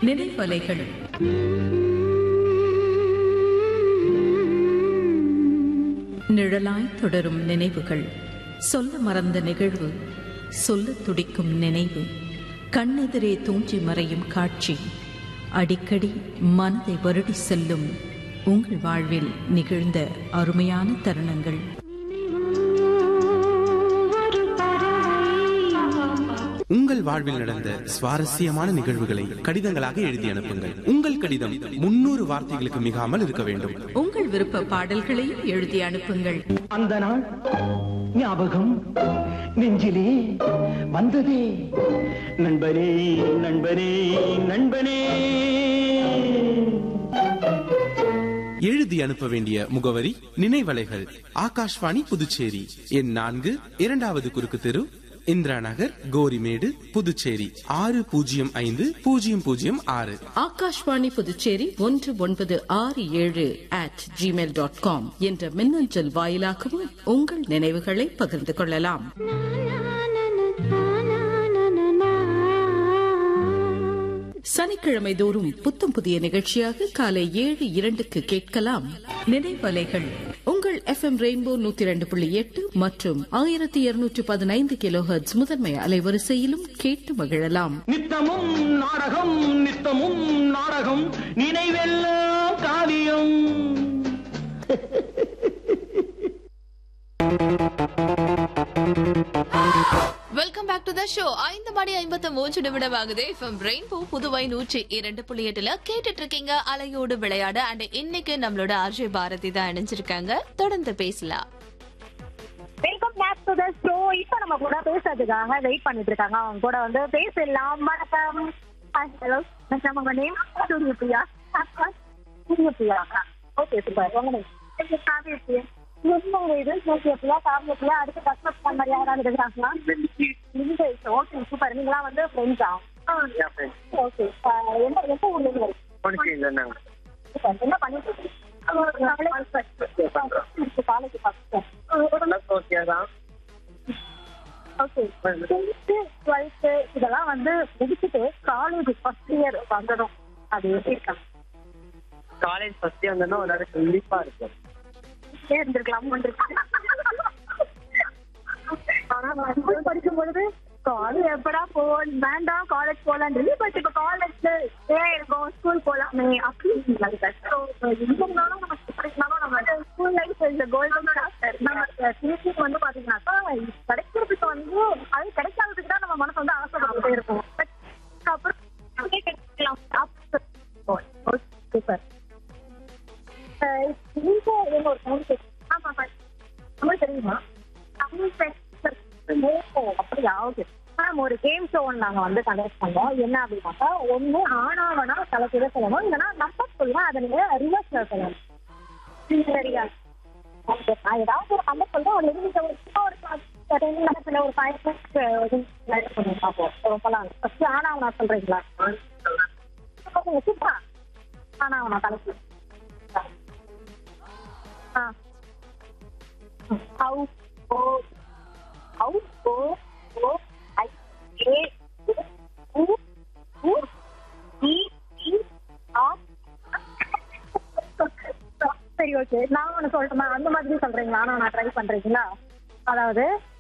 நினைவலைகள் நிழலாய் தொடரும் நினைவுகள் சொல்ல மறந்த நிகழ்வு சொல்லத் துடிக்கும் நினைவு கண்ணெதிரே தூஞ்சி மறையும் காட்சி அடிக்கடி மனதை வருடி செல்லும் உங்கள் வாழ்வில் நிகழ்ந்த அருமையான தருணங்கள் உங்கள் வாழ்வில் நடந்த சுவாரஸ்யமான நிகழ்வுகளை கடிதங்களாக எழுதி அனுப்புங்கள் உங்கள் கடிதம் முன்னூறு வார்த்தைகளுக்கு மிகாமல் இருக்க வேண்டும் உங்கள் விருப்ப பாடல்களையும் எழுதி அனுப்புங்கள் அந்த நாள் ஞாபகம் நெஞ்சிலே வந்ததே நண்பனே நண்பனே நண்பனே எழுதி அனுப்ப வேண்டிய முகவரி நினைவலைகள் ஆகாஷ்வாணி புதுச்சேரி எண் நான்கு இரண்டாவது குறுக்கு தெரு இந்திரா நகர் கோரிமேடு புதுச்சேரி ஆறு பூஜ்ஜியம் ஐந்து பூஜ்ஜியம் பூஜ்ஜியம் ஆறு ஆகாஷ்வாணி புதுச்சேரி ஒன்று ஒன்பது ஆறு ஏழு அட் ஜிமெயில் டாட் காம் என்ற மின்னஞ்சல் வாயிலாகவும் உங்கள் நினைவுகளை பகிர்ந்து கொள்ளலாம் சனிக்கிழமை தோறும் புத்தம் புதிய நிகழ்ச்சியாக காலை ஏழு இரண்டுக்கு கேட்கலாம் நினைவலைகள் உங்கள் எஃப்எம் ரெயின்போ நூத்தி ரெண்டு புள்ளி எட்டு மற்றும் ஆயிரத்தி இருநூற்று பதினைந்து கிலோஹெர்ட்ஸ் முதன்மை அலைவரிசையிலும் கேட்டு மகிழலாம் நித்தமும் நாடகம் நித்தமும் நாடகம் நினைவெல்லாம் காவியம் welcome back to the show ஐந்து மணி ஐம்பத்து மூன்று நிமிடம் ஆகுது ஃப்ரம் ரெயின்போ புதுவை நூற்றி இரண்டு புள்ளி எட்டுல கேட்டுட்டு இருக்கீங்க அலையோடு விளையாட அண்ட் இன்னைக்கு நம்மளோட ஆர்ஜே பாரதி தான் இணைஞ்சிருக்காங்க தொடர்ந்து பேசலாம் welcome back to the show இப்போ நம்ம கூட பேசுறதுக்காக வெயிட் பண்ணிட்டு இருக்காங்க அவங்க கூட வந்து பேசலாம் வணக்கம் ஹலோ நம்ம உங்க name Surya Priya Surya Priya okay super உங்க நேம் காவிய பிரியா உங்க இது சூரிய பிரியா காவிய பிரியா அடுத்து கஸ்டமர் பண்ண மாதிரி யாராவது இருக்காங்களா ஓகே சூப்பர் நீங்களாம் வந்து ஃப்ரெண்ட்ஸா ஓகே எந்த எந்த ஊர்ல இருந்து வரீங்க? Super. என்ன பண்ணிட்டு இருக்கீங்க காலேஜ் பார்த்துட்டேன் ஓகே டென்த்து டுவெல்த்து இதெல்லாம் வந்து முடிச்சுட்டு காலேஜ் ஃபர்ஸ்ட் இயர் வந்துடும் அது எப்படி இருக்கா காலேஜ் ஃபர்ஸ்ட் வந்தோன்னா ஒரு நாள் கண்டிப்பா இருக்கும் இருந்திருக்கலாம் ஆனா நான் school படிக்கும் பொழுது காலேஜ் எப்படா போவோம் வேண்டாம் காலேஜ் போலான்றது பட் இப்ப காலேஜ்ல ஏன் இருக்கும் ஸ்கூல் போலாமே அப்படின்னு இருந்தாலும் நமக்கு எப்படி இருந்தாலும் நம்ம ஸ்கூல் லைஃப் இஸ் கோல்டன் நம்ம டீச்சிங் வந்து பாத்தீங்கன்னாக்கா கிடைக்கிறதுக்கு வந்து அது கிடைக்காததுக்கு தான் நம்ம மனசு வந்து ஆசைப்பட்டுட்டே இருக்கும் But அப்புறம் நமக்கே கிடைக்கலாம் சூப்பர் நீங்க எங்க ஒரு தமிழ் ஆமா தமிழ் தெரியுமா தமிழ் ஓ அப்படியா ஓகே மேம் ஒரு கேம் ஷோ ஒன்று நாங்கள் வந்து கண்டக்ட் பண்ணோம் என்ன அப்படின்னாக்கா ஒன்று ஆனாவனா தலைக்கிட சொல்லணும் இல்லைன்னா நம்பர் சொல்லலாம் அதை நீங்கள் ரிவர்ஸில் சொல்லணும் சரியா ஓகே நான் ஏதாவது ஒரு நம்பர் சொல்றேன் அதுல இருந்து நீங்க ஒரு சும்மா ஒரு டென் மினிட்ஸ்ல ஒரு ஃபைவ் மினிட்ஸ் பண்ணி பார்ப்போம் ரொம்பலாம் ஃபர்ஸ்ட் ஆனாவனா சொல்றீங்களா ஓகே சூப்பரா ஆனாவனா தலைக்கு ஆ ஹவு ஓ ஹவு ஓ ஓ ஐ ஏ உ உ இ இ ஆ சரி ஓகே நான் ஒன்று சொல்லட்டுமா அந்த மாதிரி சொல்றீங்களா நான் நான் ட்ரை பண்றீங்களா அதாவது